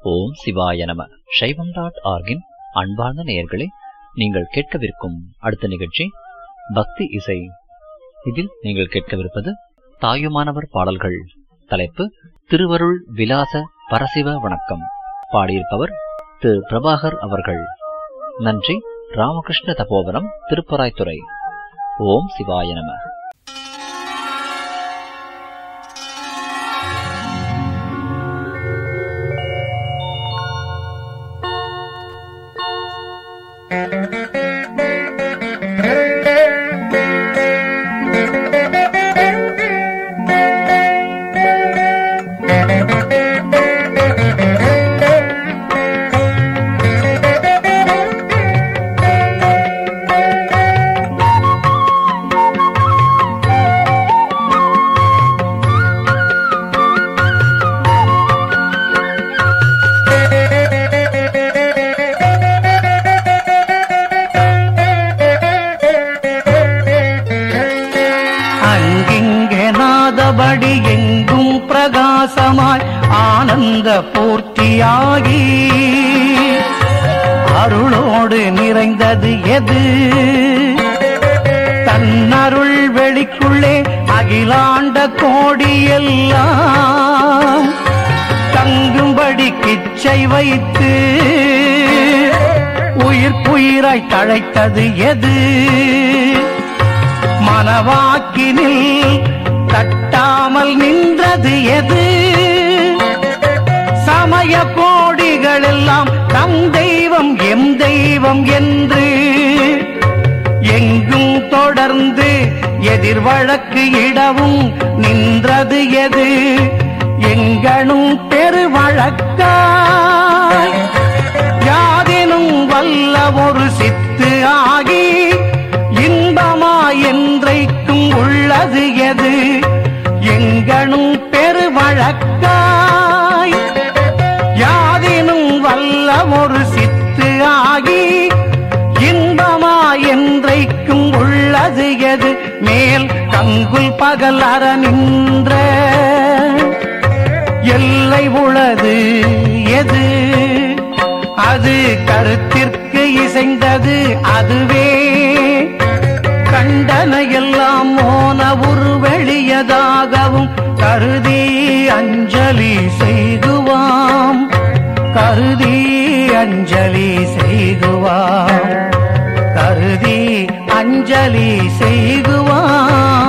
ஓம் சிவாய நம சைவம் டாட் ஆர்கின் அன்பார்ந்த நேயர்களே நீங்கள் கேட்கவிருக்கும் அடுத்த நிகழ்ச்சி பக்தி இசை இதில் நீங்கள் கேட்கவிருப்பது தாயுமானவர் பாடல்கள் தலைப்பு திருவருள் விலாச பரசிவ வணக்கம் பாடியிருப்பவர் திரு பிரபாகர் அவர்கள் நன்றி ராமகிருஷ்ண தபோவனம் திருப்பராய்த்துறை ஓம் சிவாய நம அங்கிங்கே நாதபடி எங்கும் பிரகாசமாய் ஆனந்த பூர்த்தியாகி அருளோடு நிறைந்தது எது தன்னருள் வெளிக்குள்ளே அகிலாண்ட கோடி எல்லாம் தங்கும்படி கிச்சை வைத்து உயிர் புயிராய் தழைத்தது எது மனவாக்கினில் தட்டாமல் நின்றது எது சமய கோடிகள் எல்லாம் தம் தெய்வம் எம் தெய்வம் என்று எங்கும் தொடர்ந்து எதிர் வழக்கு இடவும் நின்றது எது எங்கனும் பெரு வழக்காய் யாதினும் வல்ல ஒரு சித்து ஆகி இன்பமா என்றைக்கும் உள்ளது எது எங்கனும் பெரு வழக்காய் யாதினும் வல்ல ஒரு சித்து ஆகி இன்பமா என்றைக்கும் உள்ளது எது மேல் கங்குல் பகல் அற நின்ற எல்லை உளது எது அது கருத்திற்கு இசைந்தது அதுவே கண்டன எல்லாம் மோன உருவெளியதாகவும் கருதி அஞ்சலி செய்குவாம் கருதி அஞ்சலி செய்குவாம் கருதி அஞ்சலி செய்குவாம்